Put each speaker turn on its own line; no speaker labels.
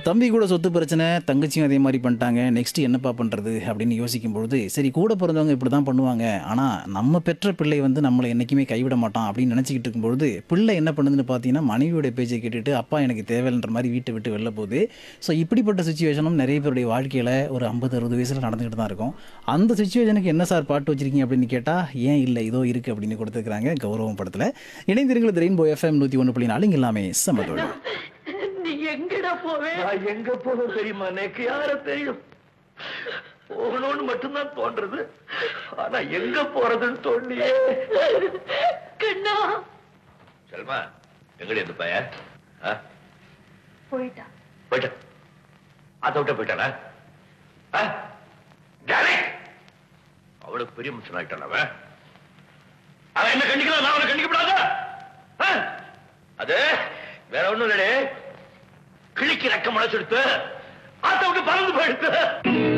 தம்பி கூட சொத்து பிரச்சனை தங்கச்சியும் அதே மாதிரி பண்ணிட்டாங்க நெக்ஸ்ட் என்னப்பா பண்ணுறது அப்படின்னு யோசிக்கும் பொழுது சரி கூட பிறந்தவங்க இப்படி தான் பண்ணுவாங்க ஆனால் நம்ம பெற்ற பிள்ளை வந்து நம்மளை என்றைக்குமே கைவிட மாட்டான் அப்படின்னு நினச்சிக்கிட்டு இருக்கும்பொழுது பிள்ளை என்ன பண்ணுதுன்னு பார்த்தீங்கன்னா மனைவியோட பேச்சை கேட்டுட்டு அப்பா எனக்கு தேவைன்ற மாதிரி வீட்டை விட்டு வெளில போகுது ஸோ இப்படிப்பட்ட சுச்சுவேஷனும் நிறைய பேருடைய வாழ்க்கையில் ஒரு ஐம்பது அறுபது வயசில் நடந்துக்கிட்டு தான் இருக்கும் அந்த சுச்சுவேஷனுக்கு என்ன சார் பாட்டு வச்சிருக்கீங்க அப்படின்னு கேட்டால் ஏன் இல்லை இதோ இருக்குது அப்படின்னு கொடுத்துருக்காங்க கௌரவம் படத்தில் இணைந்திருங்கள் ரெயின்போ எஃப்எம் நூற்றி ஒன்று புள்ளி நாலு இங்க எல்லாமே சமதோடு
நீ எங்கடா போவே
நான் எங்க போதும் தெரியுமா எனக்கு யார தெரியும் போகணும்னு மட்டும்தான் தோன்றது ஆனா எங்க போறதுன்னு தோண்டியே
கண்ணா
செல்மா எங்கடி இந்த பையன் ஆ?
போயிட்டா
போயிட்டான் அதை விட்ட போயிட்டானா ஆ? டாடி! அவளுக்கு பெரிய மனுஷன் ஆயிட்டான் அவன் அவன் என்ன கண்டிக்கலாம் நான் அவனை கண்டிக்கப்படாத ஆ? அது வேற ஒண்ணும் இல்லடே கிழிக்கு ரெக்க முளைச்செடுத்து ஆத்த விட்டு பறந்து போயிடுத்து